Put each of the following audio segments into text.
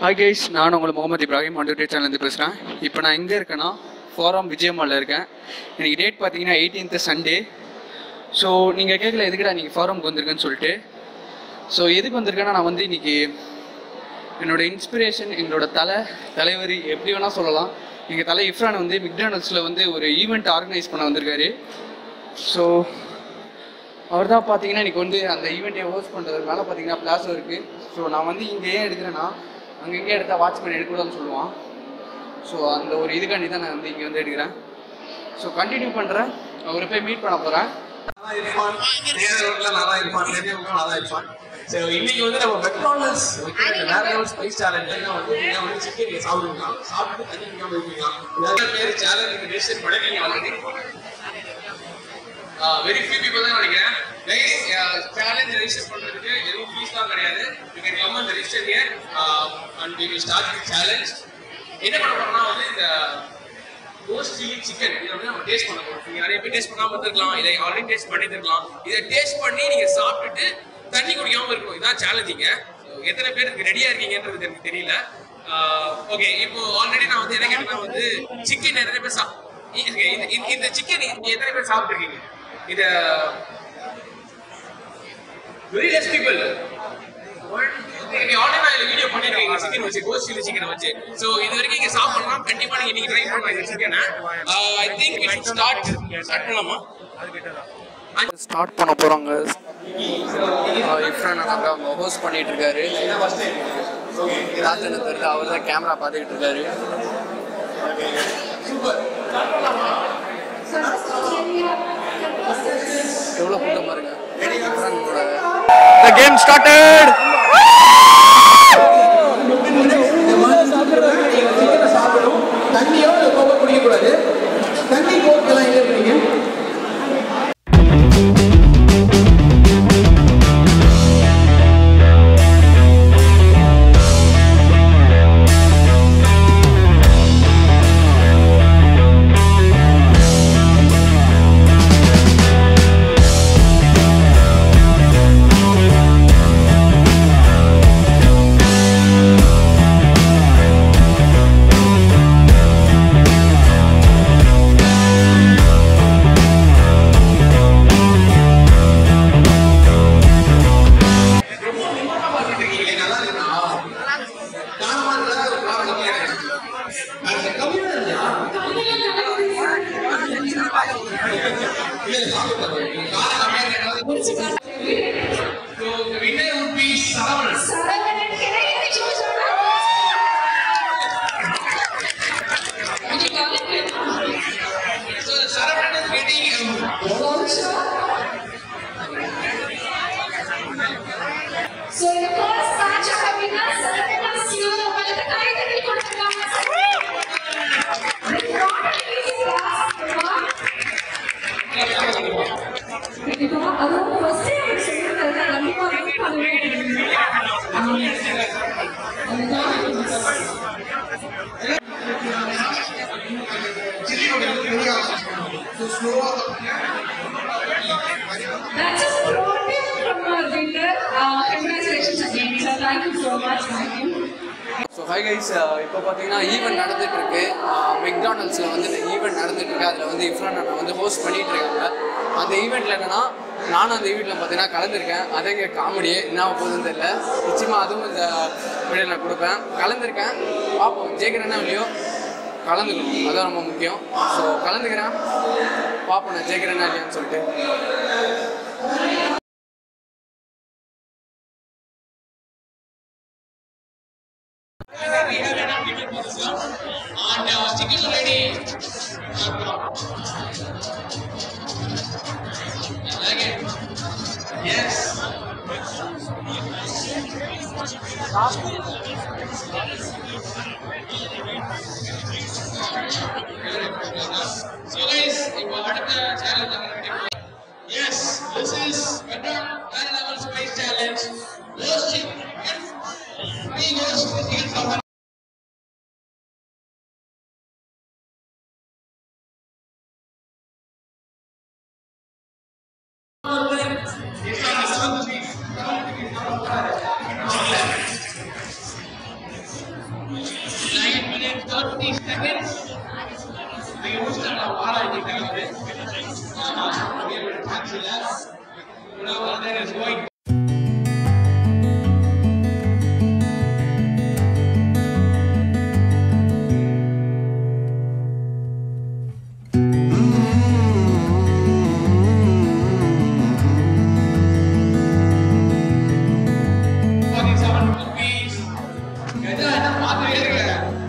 Hi guys நான் உங்களை முகமது இப்ராஹிம் அண்டர்டே சேனல்லேருந்து பேசுகிறேன் இப்போ நான் எங்கே இருக்கேன்னா ஃபோரம் விஜயமாலில் இருக்கேன் எனக்கு டேட் பார்த்தீங்கன்னா எயிட்டீன்த்து சண்டே ஸோ நீங்கள் கேட்கல எதுக்குடா நீங்கள் ஃபாரம்க்கு வந்திருக்கேன்னு சொல்லிட்டு ஸோ எதுக்கு வந்திருக்கேன்னா நான் வந்து இன்னைக்கு என்னோட இன்ஸ்பிரேஷன் எங்களோட தலை தலைவரி எப்படி வேணால் சொல்லலாம் எங்கள் தலை இஃப்ரான் வந்து மிக்டானல்ஸில் வந்து ஒரு ஈவெண்ட் ஆர்கனைஸ் பண்ண வந்திருக்காரு ஸோ அவர் தான் பார்த்தீங்கன்னா இன்னைக்கு வந்து அந்த ஈவெண்ட்டை ஹோஸ்ட் பண்ணுறதுனால பார்த்தீங்கன்னா பிளாஸோ இருக்குது ஸோ நான் வந்து இங்கே ஏன் எடுக்கிறேன்னா அங்கே எங்கே எடுத்தால் வாட்ச்மேன் எடுக்கக்கூடாதுன்னு சொல்லுவான் ஸோ அந்த ஒரு இதுக்காண்டி தான் நான் வந்து இங்கே வந்து எடுக்கிறேன் ஸோ கண்டினியூ பண்ணுறேன் அவரை போய் மீட் பண்ண போகிறேன் நல்லா இருப்பான் நேரத்துல நல்லா இருப்பான் பெரியவங்க நல்லா இருப்பான் ஸோ இன்னைக்கு வந்து நம்ம மெக்டானல்ட்ஸ் வேற லெவல் ஸ்பைஸ் சேலஞ்ச் வந்து நீங்க வந்து சிக்கன் நீங்க சாப்பிடுவீங்க சாப்பிட்டு தண்ணி குடிக்காம இருப்பீங்க நிறைய பேர் சேலஞ்ச் ரெஜிஸ்டர் பண்ணிருக்கீங்க ஆல்ரெடி வெரி ஃபியூ பீப்புள் தான் நினைக்கிறேன் கைஸ் சேலஞ்ச் ரெஜிஸ்டர் பண்றதுக்கு எதுவும் ஃபீஸ் தான் கிடையாது you can come and register here and we will start the challenge என்ன பண்ண போறோம்னா வந்து இந்த ரோஸ்ட் சில்லி சிக்கன் இதை வந்து நம்ம டேஸ்ட் பண்ண போறோம் நீங்க நிறைய பேர் டேஸ்ட் பண்ணாம இருந்திருக்கலாம் இதை ஆல்ரெடி டேஸ்ட் பண்ணிருக்கலாம் இதை டேஸ்ட் பண்ணி நீங்க சாப்பிட்டுட்டு தண்ணி குடிக்காம இருக்கணும் இதான் சேலஞ்சிங்க எத்தனை பேர் இதுக்கு ரெடியா இருக்கீங்கன்றது எனக்கு தெரியல ஓகே இப்போ ஆல்ரெடி நான் வந்து என்ன கேட்டேன்னா வந்து சிக்கன் நிறைய பேர் சா இந்த- இந்த- இந்த சிக்கன் எத்தனை பேர் சாப்பிட்டுருக்கீங்க இத வெரி லெஸ் பீப்புள் ஆல்ரெடி நான் இதுல வீடியோ பண்ணிருக்கீங்க சிக்கன் வச்சு கோஸ்ட் சில்லி சிக்கன் வச்சு சோ இது வரைக்கும் இங்க சாப்பிடலாம் கண்டிப்பா நீங்க இன்னைக்கு ட்ரை பண்ணலாம் இந்த சிக்கனை I think we should start start பண்ணலாமா ஸ்டார்ட் பண்ண போகிறாங்க இஃப்ரான் அண்ணா அவங்க ஹோஸ்ட் பண்ணிட்டு இருக்காரு ராஜன தெரிஞ்சு அவர் தான் கேமரா பார்த்துக்கிட்டு இருக்காரு எவ்வளோ கூட்டமாக இருக்கு இஃப்ரானோட The game started! சாப்பிடணும் தண்ணியோ கோப்பை குடிக்க கூடாது தண்ணி கோப்பெல்லாம் எங்க இருக்கீங்க So the first batch of the winners, Saravanan Sinu, உங்களுக்கு கைதட்டி கொடுத்துருக்காங்க. It's not an easy task, அம்மா. இப்போ அதுவும் first day அவர் சொல்லியிருக்காரு, கண்டிப்பா win பண்ணவே முடியாது. That's just protein from our winner. Uh, congratulations again, sir. Thank you so much. Thank you. So hi guys இப்போ பார்த்தீங்கன்னா ஈவெண்ட் நடந்துட்டு இருக்கு மெக்டானல்ட்ஸில் வந்து இந்த ஈவெண்ட் நடந்துட்டு இருக்கு அதில் வந்து இஃப்ரான் அண்ணா வந்து ஹோஸ்ட் பண்ணிட்டு இருக்காங்க அந்த ஈவெண்ட்டில் என்னன்னா நானும் அந்த ஈவெண்ட்டில் பார்த்தீங்கன்னா கலந்துருக்கேன் அதே இங்கே காமெடியே என்ன ஆகப் போகுதுன்னு தெரியல நிச்சயமாக அதுவும் இந்த வீடியோ நான் கொடுப்பேன் கலந்துருக்கேன் பார்ப்போம் ஜெயிக்கிறேன்னா இல்லையோ கலந்துக்கணும் அதான் ரொம்ப முக்கியம் ஸோ கலந்துக்கிறேன் பார்ப்போம் நான் ஜெயிக்கிறேன்னா இல்லையான்னு சொல்லிட்டு And uh, chicken ready. Like it? Yes. So guys, இப்போ அடுத்த challenge Yes, this is Veteran High Level Space Challenge. Roast chicken. Free roast chicken for thirty seconds நீங்க முடிச்சுட்டு வாழ இன்னைக்கு going forty-seven rupees. கஜா என்ன பார்த்துட்டே இருக்கல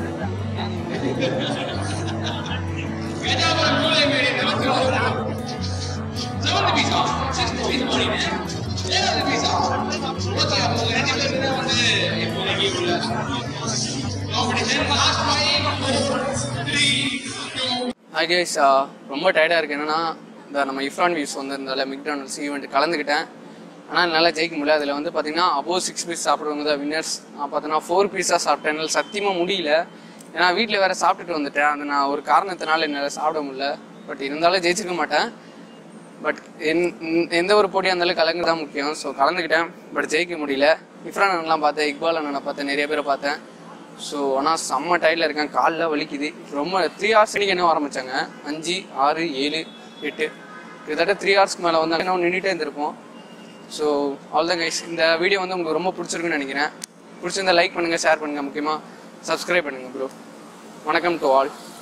கஜா ஒரு மூளை மேடி நமக்கு செவன் பீஸா சிக்ஸ் பீஸ் போனீங்க ஏழாவது பீஸா ஓகே அப்போ உங்க ரெண்டு பேருக்கு தான் வந்து இப்போதைக்கு உள்ள competition last five four three two hi guys ரொம்ப டயர்டாக இருக்கு என்னன்னா இந்த நம்ம இஃப்ரான் வியூஸ் வந்திருந்தால மிக்டானல்ஸ் ஈவெண்ட் கலந்துக்கிட்டேன் ஆனால் என்னால் ஜெயிக்க முடியல அதில் வந்து பார்த்தீங்கன்னா அபோவ் சிக்ஸ் பீஸ் சாப்பிட்றவங்க தான் வின்னர்ஸ் நான் பார்த்தீங்கன்னா ஃபோர் பீஸாக சாப்பிட்டேன் என்னால் சத்தியமாக முடியல ஏன்னா வீட்டில் வேறு சாப்பிட்டுட்டு வந்துட்டேன் அது நான் ஒரு காரணத்தினால என்னால் சாப்பிட முடியல பட் இருந்தாலும் ஜெயிச்சிருக்க மாட்டேன் பட் என் எந்த- எந்த ஒரு போட்டியாக இருந்தாலும் கலங்கு தான் முக்கியம் ஸோ கலந்துக்கிட்டேன் பட் ஜெயிக்க முடியல இஃப்ரான் அண்ணன்லாம் பார்த்தேன் இக்பால் அண்ணனை பார்த்தேன் நிறைய பேரை பார்த்தேன் ஸோ ஆனால் செம்ம டயர்டில் இருக்கேன் காலில் வலிக்குது ரொம்ப த்ரீ ஹவர்ஸ் இன்னைக்கு என்ன ஆரம்பிச்சாங்க அஞ்சு ஆறு ஏழு எட்டு கிட்டத்தட்ட த்ரீ ஹவர்ஸ்க்கு மேலே வந்து என்ன நின்றுட்டே இருந்திருப்போம் ஸோ அவ்வளோதான் கைஸ் இந்த வீடியோ வந்து உங்களுக்கு ரொம்ப பிடிச்சிருக்குன்னு நினைக்கிறேன் பிடிச்சிருந்தா லைக் பண்ணுங்கள் ஷேர் பண்ணுங்கள் முக்கியமாக சப்ஸ்கிரைப் பண்ணுங்கள் ப்ரோ வணக்கம் டு ஆல்